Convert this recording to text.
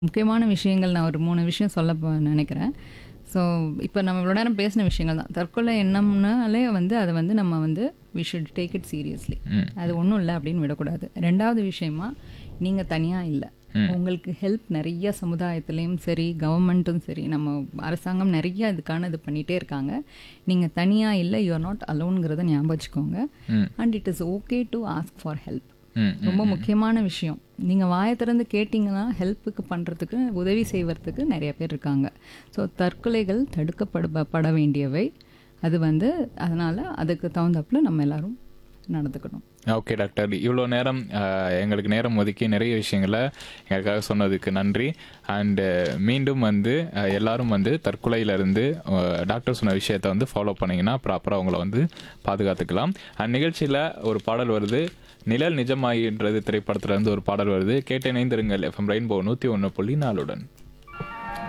முக்கியமான விஷயங்கள் நான் ஒரு மூணு விஷயம் சொல்ல போ நினைக்கிறேன் ஸோ இப்போ நம்ம இவ்வளோ நேரம் பேசின விஷயங்கள் தான் தற்கொலை எண்ணம்னாலே வந்து அதை வந்து நம்ம வந்து we should take it seriously hmm. அது ஒன்றும் இல்லை அப்படின்னு விடக்கூடாது ரெண்டாவது விஷயமா நீங்கள் தனியாக இல்லை உங்களுக்கு ஹெல்ப் நிறைய சமுதாயத்துலேயும் சரி கவர்மெண்ட்டும் சரி நம்ம அரசாங்கம் நிறைய இதுக்கான இது பண்ணிகிட்டே இருக்காங்க நீங்கள் தனியாக இல்லை யூஆர் நாட் அலோனுங்கிறத ஞாபகம் வச்சுக்கோங்க ம். And it is okay to ask for help hmm, ரொம்ப முக்கியமான விஷயம் நீங்கள் வாயை திறந்து கேட்டிங்கன்னா ஹெல்ப்புக்கு பண்ணுறதுக்கு உதவி செய்வதற்கு நிறைய பேர் இருக்காங்க ஸோ தற்கொலைகள் தடுக்கப்பட பட வேண்டியவை அது வந்து அதனால் அதுக்கு தகுந்தாப்புல நம்ம எல்லாரும் நடந்துக்கணும் ஓகே டாக்டர் இவ்வளோ நேரம் அஹ், எங்களுக்கு நேரம் ஒதுக்கி நிறைய விஷயங்களை எங்களுக்காக சொன்னதுக்கு நன்றி அண்டு மீண்டும் வந்து அஹ், எல்லாரும் வந்து தற்கொலையிலேருந்து டாக்டர் சொன்ன விஷயத்தை வந்து ஃபாலோ பண்ணிங்கன்னா ப்ராப்பராக அவங்கள வந்து பாதுகாத்துக்கலாம் அந்த நிகழ்ச்சியில் ஒரு பாடல் வருது நிழல் நிஜமாயின்றது திரைப்படத்துல இருந்து ஒரு பாடல் வருது கேட்டு இணைந்திருங்கள் எஃப்எம் ரெயின்போ நூற்றி ஒன்று புள்ளி நாலுடன்